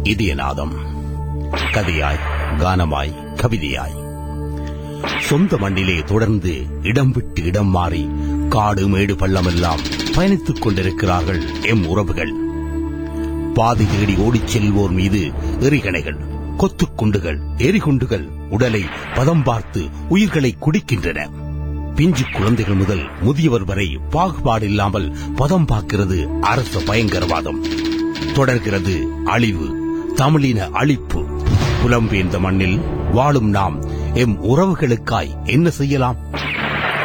இதயநாதம் கதையாய் கானமாய் கவிதையாய் சொந்த மண்ணிலே தொடர்ந்து இடம் விட்டு இடம் மாறி காடு மேடு பள்ளமெல்லாம் பயணித்துக் கொண்டிருக்கிறார்கள் எம் உறவுகள் பாதி தேடி ஓடிச் செல்வோர் மீது எறிகணைகள் கொத்துக்குண்டுகள் எரிகுண்டுகள் உடலை பதம் பார்த்து உயிர்களை குடிக்கின்றன பிஞ்சு குழந்தைகள் முதல் முதியவர் வரை பாகுபாடில்லாமல் பதம் பார்க்கிறது அரச பயங்கரவாதம் தொடர்கிறது அழிவு தமிழின அழிப்பு புலம்பெயர்ந்த மண்ணில் வாழும் நாம் எம் உறவுகளுக்காய் என்ன செய்யலாம்